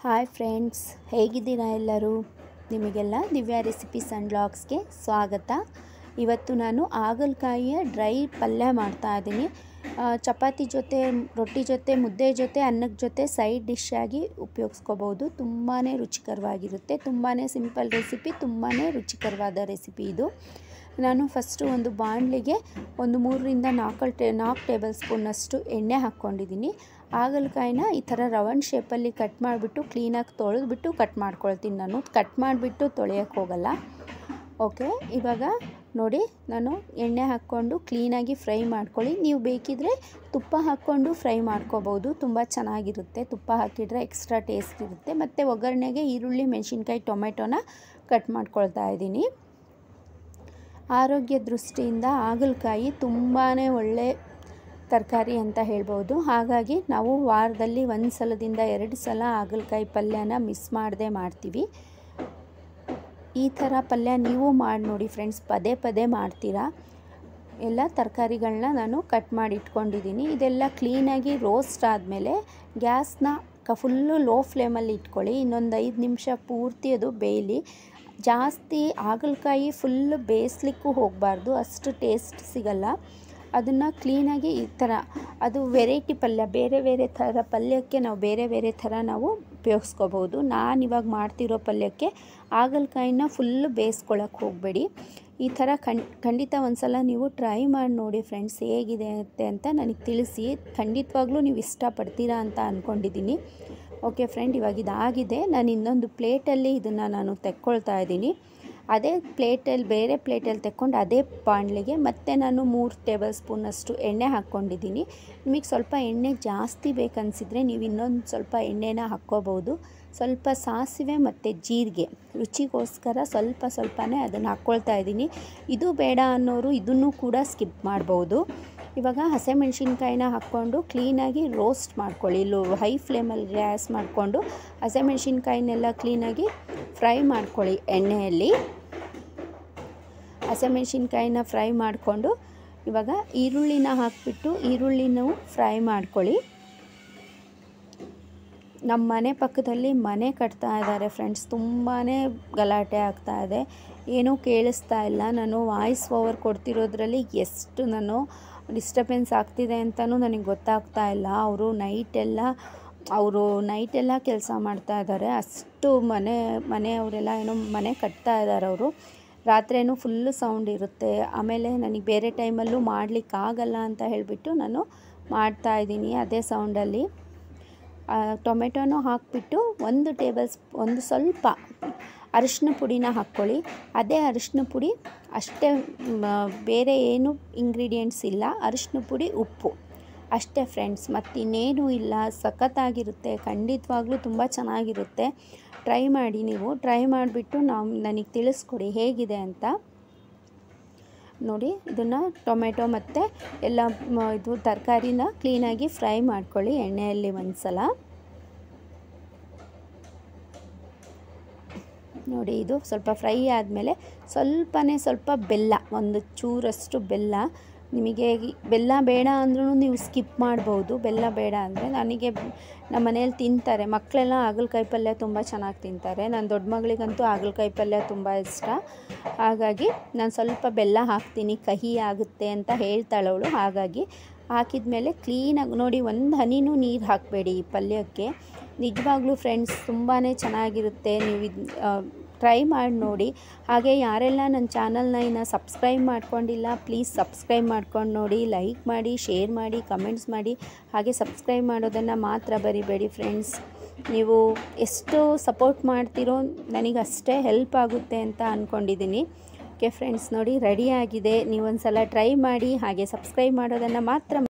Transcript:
hi friends ಹೇಗಿದ್ದೀರಾ ಎಲ್ಲರೂ ನಿಮಗೆಲ್ಲ ದಿವ್ಯಾ ರೆಸಿಪೀಸ್ ಆ್ಯಂಡ್ ಬ್ಲಾಗ್ಸ್ಗೆ ಸ್ವಾಗತ ಇವತ್ತು ನಾನು ಹಾಗಲಕಾಯಿಯ ಡ್ರೈ ಪಲ್ಯ ಮಾಡ್ತಾ ಇದ್ದೀನಿ ಆ, ಚಪಾತಿ ಜೊತೆ ರೊಟ್ಟಿ ಜೊತೆ ಮುದ್ದೆ ಜೊತೆ ಅನ್ನದ ಜೊತೆ ಸೈಡ್ ಡಿಶ್ ಆಗಿ ಉಪಯೋಗಿಸ್ಕೋಬೋದು ತುಂಬಾ ರುಚಿಕರವಾಗಿರುತ್ತೆ ತುಂಬಾ ಸಿಂಪಲ್ ರೆಸಿಪಿ ತುಂಬಾ ರುಚಿಕರವಾದ ರೆಸಿಪಿ ಇದು ನಾನು ಫಸ್ಟು ಒಂದು ಬಾಣಲಿಗೆ ಒಂದು ಮೂರರಿಂದ ನಾಲ್ಕು ಟೇ ನಾಲ್ಕು ಟೇಬಲ್ ಸ್ಪೂನಷ್ಟು ಎಣ್ಣೆ ಹಾಕ್ಕೊಂಡಿದ್ದೀನಿ ಹಾಗಲಕಾಯಿನ ಈ ಥರ ರೌಂಡ್ ಶೇಪಲ್ಲಿ ಕಟ್ ಮಾಡಿಬಿಟ್ಟು ಕ್ಲೀನಾಗಿ ತೊಳೆದ್ಬಿಟ್ಟು ಕಟ್ ಮಾಡ್ಕೊಳ್ತೀನಿ ನಾನು ಕಟ್ ಮಾಡಿಬಿಟ್ಟು ತೊಳೆಯೋಕ್ಕೆ ಹೋಗಲ್ಲ ಓಕೆ ಇವಾಗ ನೋಡಿ ನಾನು ಎಣ್ಣೆ ಹಾಕ್ಕೊಂಡು ಕ್ಲೀನಾಗಿ ಫ್ರೈ ಮಾಡ್ಕೊಳ್ಳಿ ನೀವು ಬೇಕಿದ್ರೆ ತುಪ್ಪ ಹಾಕ್ಕೊಂಡು ಫ್ರೈ ಮಾಡ್ಕೋಬೋದು ತುಂಬ ಚೆನ್ನಾಗಿರುತ್ತೆ ತುಪ್ಪ ಹಾಕಿದರೆ ಎಕ್ಸ್ಟ್ರಾ ಟೇಸ್ಟ್ ಇರುತ್ತೆ ಮತ್ತು ಒಗ್ಗರಣೆಗೆ ಈರುಳ್ಳಿ ಮೆಣಸಿನ್ಕಾಯಿ ಟೊಮೆಟೊನ ಕಟ್ ಮಾಡ್ಕೊಳ್ತಾ ಇದ್ದೀನಿ ಆರೋಗ್ಯ ದೃಷ್ಟಿಯಿಂದ ಹಾಗಲಕಾಯಿ ತುಂಬಾ ಒಳ್ಳೆ ತರಕಾರಿ ಅಂತ ಹೇಳ್ಬೋದು ಹಾಗಾಗಿ ನಾವು ವಾರದಲ್ಲಿ ಒಂದು ಸಲದಿಂದ ಎರಡು ಸಲ ಹಾಗಲಕಾಯಿ ಪಲ್ಯನ ಮಿಸ್ ಮಾಡದೆ ಮಾಡ್ತೀವಿ ಈ ಥರ ಪಲ್ಯ ನೀವು ಮಾಡಿ ನೋಡಿ ಫ್ರೆಂಡ್ಸ್ ಪದೇ ಪದೇ ಮಾಡ್ತೀರಾ ಎಲ್ಲ ತರಕಾರಿಗಳನ್ನ ನಾನು ಕಟ್ ಮಾಡಿ ಇಟ್ಕೊಂಡಿದ್ದೀನಿ ಇದೆಲ್ಲ ಕ್ಲೀನಾಗಿ ರೋಸ್ಟ್ ಆದಮೇಲೆ ಗ್ಯಾಸ್ನ ಕ ಫುಲ್ಲು ಲೋ ಫ್ಲೇಮಲ್ಲಿ ಇಟ್ಕೊಳ್ಳಿ ಇನ್ನೊಂದು ಐದು ನಿಮಿಷ ಪೂರ್ತಿ ಅದು ಬೇಯಲಿ ಜಾಸ್ತಿ ಹಾಗಲಕಾಯಿ ಫುಲ್ಲು ಬೇಯಿಸ್ಲಿಕ್ಕೂ ಹೋಗಬಾರ್ದು ಅಷ್ಟು ಟೇಸ್ಟ್ ಸಿಗಲ್ಲ ಅದನ್ನು ಕ್ಲೀನಾಗಿ ಈ ಥರ ಅದು ವೆರೈಟಿ ಪಲ್ಯ ಬೇರೆ ಬೇರೆ ಥರ ಪಲ್ಯಕ್ಕೆ ನಾವು ಬೇರೆ ಬೇರೆ ಥರ ನಾವು ಉಪಯೋಗಿಸ್ಕೋಬೋದು ನಾನು ಇವಾಗ ಮಾಡ್ತಿರೋ ಪಲ್ಯಕ್ಕೆ ಹಾಗಲಕಾಯಿನ ಫುಲ್ಲು ಬೇಯಿಸ್ಕೊಳಕ್ಕೆ ಹೋಗಬೇಡಿ ಈ ಥರ ಖಂಡ್ ಖಂಡಿತ ಒಂದು ಸಲ ನೀವು ಟ್ರೈ ಮಾಡಿ ನೋಡಿ ಫ್ರೆಂಡ್ಸ್ ಹೇಗಿದೆ ಅಂತ ನನಗೆ ತಿಳಿಸಿ ಖಂಡಿತವಾಗ್ಲೂ ನೀವು ಇಷ್ಟಪಡ್ತೀರಾ ಅಂತ ಅಂದ್ಕೊಂಡಿದ್ದೀನಿ ಓಕೆ ಫ್ರೆಂಡ್ ಇವಾಗ ಇದಾಗಿದೆ ನಾನು ಇನ್ನೊಂದು ಪ್ಲೇಟಲ್ಲಿ ಇದನ್ನು ನಾನು ತೆಕ್ಕೊಳ್ತಾ ಇದ್ದೀನಿ ಅದೇ ಪ್ಲೇಟಲ್ಲಿ ಬೇರೆ ಪ್ಲೇಟಲ್ಲಿ ತೆಕ್ಕೊಂಡು ಅದೇ ಬಾಣಲಿಗೆ ಮತ್ತೆ ನಾನು ಮೂರು ಟೇಬಲ್ ಸ್ಪೂನಷ್ಟು ಎಣ್ಣೆ ಹಾಕ್ಕೊಂಡಿದ್ದೀನಿ ನಿಮಗೆ ಸ್ವಲ್ಪ ಎಣ್ಣೆ ಜಾಸ್ತಿ ಬೇಕನ್ಸಿದ್ರೆ ನೀವು ಇನ್ನೊಂದು ಸ್ವಲ್ಪ ಎಣ್ಣೆನ ಹಾಕ್ಕೋಬೋದು ಸ್ವಲ್ಪ ಸಾಸಿವೆ ಮತ್ತು ಜೀರಿಗೆ ರುಚಿಗೋಸ್ಕರ ಸ್ವಲ್ಪ ಸ್ವಲ್ಪನೇ ಅದನ್ನು ಹಾಕ್ಕೊಳ್ತಾ ಇದ್ದೀನಿ ಇದು ಬೇಡ ಅನ್ನೋರು ಇದನ್ನು ಕೂಡ ಸ್ಕಿಪ್ ಮಾಡ್ಬೋದು ಇವಾಗ ಹಸಿಮೆಣ್ಸಿನ್ಕಾಯಿನ ಹಾಕ್ಕೊಂಡು ಕ್ಲೀನಾಗಿ ರೋಸ್ಟ್ ಮಾಡ್ಕೊಳ್ಳಿ ಲೋ ಹೈ ಫ್ಲೇಮಲ್ಲಿ ಗ್ಯಾಸ್ ಮಾಡಿಕೊಂಡು ಹಸಿಮೆಣ್ಸಿನ್ಕಾಯಿನೆಲ್ಲ ಕ್ಲೀನಾಗಿ ಫ್ರೈ ಮಾಡ್ಕೊಳ್ಳಿ ಎಣ್ಣೆಯಲ್ಲಿ ಹಸಿಮೆಣ್ಸಿನ್ಕಾಯಿನ ಫ್ರೈ ಮಾಡಿಕೊಂಡು ಇವಾಗ ಈರುಳ್ಳಿನ ಹಾಕಿಬಿಟ್ಟು ಈರುಳ್ಳಿನೂ ಫ್ರೈ ಮಾಡ್ಕೊಳ್ಳಿ ನಮ್ಮ ಮನೆ ಪಕ್ಕದಲ್ಲಿ ಮನೆ ಕಟ್ತಾ ಇದ್ದಾರೆ ಫ್ರೆಂಡ್ಸ್ ತುಂಬಾ ಗಲಾಟೆ ಆಗ್ತಾ ಇದೆ ಏನೂ ಕೇಳಿಸ್ತಾ ಇಲ್ಲ ನಾನು ವಾಯ್ಸ್ ಓವರ್ ಕೊಡ್ತಿರೋದ್ರಲ್ಲಿ ಎಷ್ಟು ನಾನು ಡಿಸ್ಟರ್ಬೆನ್ಸ್ ಆಗ್ತಿದೆ ಅಂತಲೂ ನನಗೆ ಗೊತ್ತಾಗ್ತಾ ಇಲ್ಲ ಅವರು ನೈಟೆಲ್ಲ ಅವರು ನೈಟೆಲ್ಲ ಕೆಲಸ ಮಾಡ್ತಾ ಇದ್ದಾರೆ ಅಷ್ಟು ಮನೆ ಮನೆಯವರೆಲ್ಲ ಏನೋ ಮನೆ ಕಟ್ತಾ ಇದ್ದಾರೆ ಅವರು ರಾತ್ರಿನೂ ಫುಲ್ಲು ಸೌಂಡ್ ಇರುತ್ತೆ ಆಮೇಲೆ ನನಗೆ ಬೇರೆ ಟೈಮಲ್ಲೂ ಮಾಡಲಿಕ್ಕಾಗಲ್ಲ ಅಂತ ಹೇಳಿಬಿಟ್ಟು ನಾನು ಮಾಡ್ತಾ ಇದ್ದೀನಿ ಅದೇ ಸೌಂಡಲ್ಲಿ ಟೊಮೆಟೊನೂ ಹಾಕಿಬಿಟ್ಟು ಒಂದು ಟೇಬಲ್ ಸ್ಪ್ ಒಂದು ಸ್ವಲ್ಪ ಅರಿಶಿನ ಪುಡಿನ ಹಾಕ್ಕೊಳ್ಳಿ ಅದೇ ಅರಿಶಿನ ಪುಡಿ ಅಷ್ಟೇ ಬೇರೆ ಏನು ಇಂಗ್ರೀಡಿಯೆಂಟ್ಸ್ ಇಲ್ಲ ಅರಿಶಿನ ಪುಡಿ ಉಪ್ಪು ಅಷ್ಟೇ ಫ್ರೆಂಡ್ಸ್ ಮತ್ತಿನ್ನೇನೂ ಇಲ್ಲ ಸಖತ್ತಾಗಿರುತ್ತೆ ಖಂಡಿತವಾಗ್ಲೂ ತುಂಬ ಚೆನ್ನಾಗಿರುತ್ತೆ ಟ್ರೈ ಮಾಡಿ ನೀವು ಟ್ರೈ ಮಾಡಿಬಿಟ್ಟು ನಾವು ನನಗೆ ತಿಳಿಸ್ಕೊಡಿ ಹೇಗಿದೆ ಅಂತ ನೋಡಿ ಇದನ್ನು ಟೊಮೆಟೊ ಮತ್ತು ಎಲ್ಲ ಇದು ತರಕಾರಿನ ಕ್ಲೀನಾಗಿ ಫ್ರೈ ಮಾಡ್ಕೊಳ್ಳಿ ಎಣ್ಣೆಯಲ್ಲಿ ಒಂದು ಸಲ ನೋಡಿ ಇದು ಸ್ವಲ್ಪ ಫ್ರೈ ಆದಮೇಲೆ ಸ್ವಲ್ಪನೇ ಸ್ವಲ್ಪ ಬೆಲ್ಲ ಒಂದು ಚೂರಷ್ಟು ಬೆಲ್ಲ ನಿಮಗೆ ಬೆಲ್ಲ ಬೇಡ ಅಂದ್ರೂ ನೀವು ಸ್ಕಿಪ್ ಮಾಡ್ಬೋದು ಬೆಲ್ಲ ಬೇಡ ಅಂದರೆ ನನಗೆ ನಮ್ಮ ಮನೇಲಿ ತಿಂತಾರೆ ಮಕ್ಕಳೆಲ್ಲ ಹಾಗಲಕಾಯಿ ಪಲ್ಯ ತುಂಬ ಚೆನ್ನಾಗಿ ತಿಂತಾರೆ ನನ್ನ ದೊಡ್ಡ ಮಗಳಿಗಂತೂ ಹಾಗಲಕಾಯಿ ಪಲ್ಯ ತುಂಬ ಇಷ್ಟ ಹಾಗಾಗಿ ನಾನು ಸ್ವಲ್ಪ ಬೆಲ್ಲ ಹಾಕ್ತೀನಿ ಕಹಿ ಆಗುತ್ತೆ ಅಂತ ಹೇಳ್ತಾಳೆ ಅವಳು ಹಾಗಾಗಿ ಹಾಕಿದ ಮೇಲೆ ಕ್ಲೀನಾಗಿ ನೋಡಿ ಒಂದು ಹನಿನೂ ನೀರು ಹಾಕಬೇಡಿ ಈ ಪಲ್ಯಕ್ಕೆ ನಿಜವಾಗ್ಲೂ ಫ್ರೆಂಡ್ಸ್ ತುಂಬಾ ಚೆನ್ನಾಗಿರುತ್ತೆ ನೀವು ಇದು ಟ್ರೈ ಮಾಡಿ ನೋಡಿ ಹಾಗೆ ಯಾರೆಲ್ಲ ನನ್ನ ಚಾನಲ್ನ ಇನ್ನು ಸಬ್ಸ್ಕ್ರೈಬ್ ಮಾಡ್ಕೊಂಡಿಲ್ಲ ಪ್ಲೀಸ್ ಸಬ್ಸ್ಕ್ರೈಬ್ ಮಾಡ್ಕೊಂಡು ನೋಡಿ ಲೈಕ್ ಮಾಡಿ ಶೇರ್ ಮಾಡಿ ಕಮೆಂಟ್ಸ್ ಮಾಡಿ ಹಾಗೆ ಸಬ್ಸ್ಕ್ರೈಬ್ ಮಾಡೋದನ್ನು ಮಾತ್ರ ಬರಿಬೇಡಿ ಫ್ರೆಂಡ್ಸ್ ನೀವು ಎಷ್ಟು ಸಪೋರ್ಟ್ ಮಾಡ್ತೀರೋ ನನಗೆ ಅಷ್ಟೇ ಹೆಲ್ಪ್ ಆಗುತ್ತೆ ಅಂತ ಅಂದ್ಕೊಂಡಿದ್ದೀನಿ ಓಕೆ ಫ್ರೆಂಡ್ಸ್ ನೋಡಿ ರೆಡಿ ಆಗಿದೆ ನೀವೊಂದು ಸಲ ಟ್ರೈ ಮಾಡಿ ಹಾಗೆ ಸಬ್ಸ್ಕ್ರೈಬ್ ಮಾಡೋದನ್ನು ಮಾತ್ರ